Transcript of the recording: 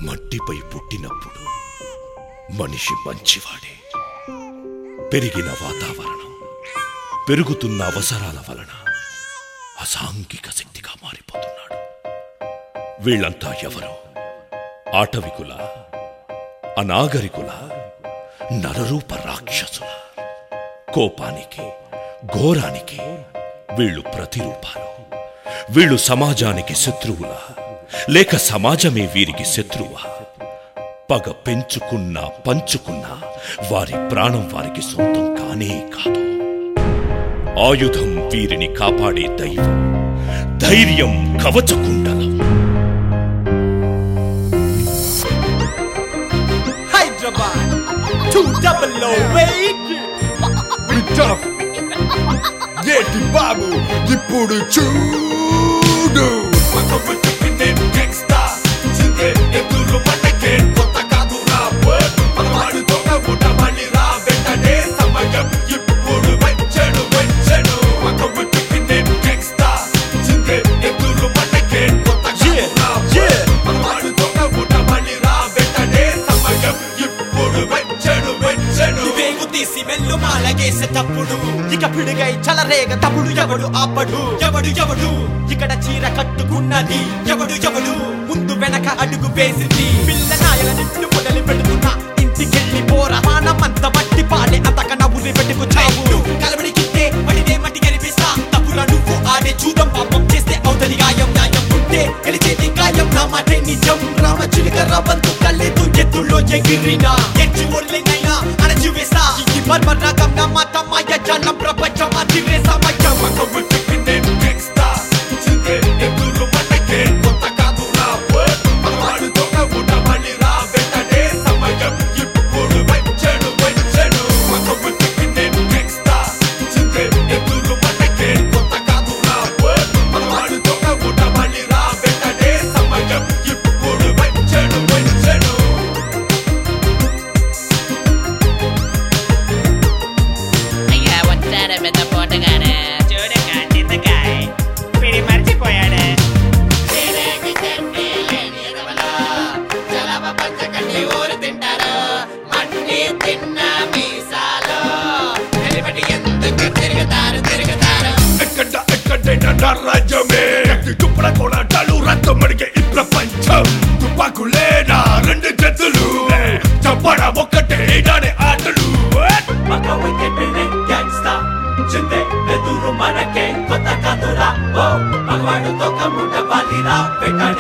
మట్టిపై పుట్టినప్పుడు మనిషి మంచివాడే పెరిగిన వాతావరణం పెరుగుతున్న అవసరాల వలన అసాంఘిక శక్తిగా మారిపోతున్నాడు వీళ్ళంతా ఎవరు ఆటవికుల అనాగరికుల నరరూప రాక్షసుల కోపానికి ఘోరానికి వీళ్ళు ప్రతిరూపాలు వీళ్ళు సమాజానికి శత్రువులా లేక సమాజమే వీరికి శత్రువా పగ పెంచుకున్నా పంచుకున్నా వారి ప్రాణం వారికి సొంతం కానే కాదు ఆయుధం వీరిని కాపాడే దైవం ధైర్యం కవచకుండలం హైదరాబాద్ టూ డబల్ ఓ వెయిట్ టఫ్ ఏటి బాబు ఇప్పుడు చూడు వేగు తీసి వెళ్ళు మాలగేసేటప్పుడు ఇక పిడుగై చలరేగ తప్పుడు ఎవడు ఆపడు ఎవడు ఎవడు ఇక్కడ చీర కట్టుకున్నది ఎవడు ఎవడు ముందు వెనక అడుగు వేసింది పిల్ల నాయల నిన్ను మొదలు పెడుతున్నా ఇంటికెళ్ళి పోరా మానమంత మట్టి పాలే అంతక నవ్వుని పెట్టుకు చావు కలబడి కిట్టే పడితే మట్టి కనిపిస్తా తప్పుల నువ్వు ఆడే చూడం పాపం చేస్తే అవుతది గాయం న్యాయం ఉంటే గెలిచేది గాయం నా మాటే నిజం రామ చిలుక రవంతు కళ్ళెదు ఎత్తుల్లో ఎగిరినా ఎచ్చి ఒళ్ళైనా అణచివేస్తా ఈ మర్మ రకం నా మాట మాయ జనం ప్రపంచం అతిరే సమయం అయ్యా వచ్చాడు పెద్ద పోటగాడు చూడక చింతకాయ వీడి మర్చిపోయాడు ఎక్కడ ఎక్కడైనా నా రాజ్యమే కత్తి తుప్పల కోలాటాలు రక్తం మడిగే ఈ ప్రపంచం తుపాకులే నా రెండు చేతులు చంపడ ఒక్కటే నానే ఆటలు మనకే కొత్త కథురా ఓ మగవాడు తొక్క ముట్ట పాలిరా పెట్టడే